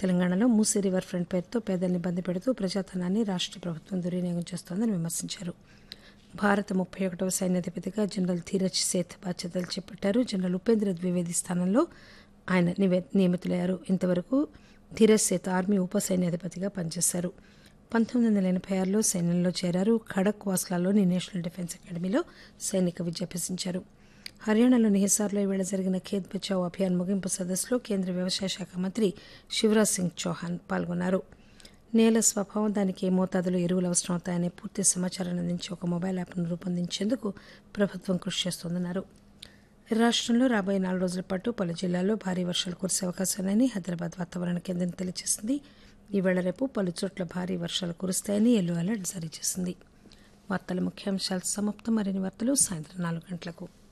తెలంగాణలో Musi river front పేరుతో పేదల్ని ఇబ్బంది పెడుతూ ప్రజాధనాన్ని రాష్ట్ర ప్రభుత్వం దుర్వినియోగం చేస్తోందని విమర్శించారు భారత ముప్పై ఒకటవ సైన్యాధిపతిగా జనరల్ ధీరజ్ సేత్ బాధ్యతలు చేపట్టారు జనరల్ ఉపేంద్ర ద్వివేది స్థానంలో ఆయన నివే నియమితులయ్యారు ఇంతవరకు ధీరజ్ సేత్ ఆర్మీ ఉప సైన్యాధిపతిగా పనిచేశారు పంతొమ్మిది వందల ఎనభై ఆరులో సైన్యంలో చేరారు ఖడక్ వాస్లాలోని నేషనల్ డిఫెన్స్ అకాడమీలో సైనిక విద్య అభ్యసించారు హర్యానాలోని హిసార్లో ఈవేళ జరిగిన ఖేత్ బచావ్ అభియాన్ ముగింపు సదస్సులో కేంద్ర వ్యవసాయ శాఖ మంత్రి శివరాజ్ సింగ్ చౌహాన్ పాల్గొన్నారు నేల స్వభావం దానికి ఏ మోతాదులో ఎరువులు అవసరమవుతాయనే పూర్తి సమాచారాన్ని అందించే ఒక మొబైల్ యాప్ను రూపొందించేందుకు ప్రభుత్వం కృషి చేస్తోందన్నారు రాష్ట్రంలో రాబోయే నాలుగు రోజుల పాటు పలు జిల్లాల్లో భారీ వర్షాలు కురిసే అవకాశాలని హైదరాబాద్ వాతావరణ కేంద్రం తెలియజేసింది ఈవేళ రేపు పలు చోట్ల భారీ వర్షాలు కురుస్తాయని ఎల్లో అలర్ట్ జారీ చేసింది వార్తల ముఖ్యాంశాలు సమాప్తం మరిన్ని వార్తలు సాయంత్రం నాలుగు గంటలకు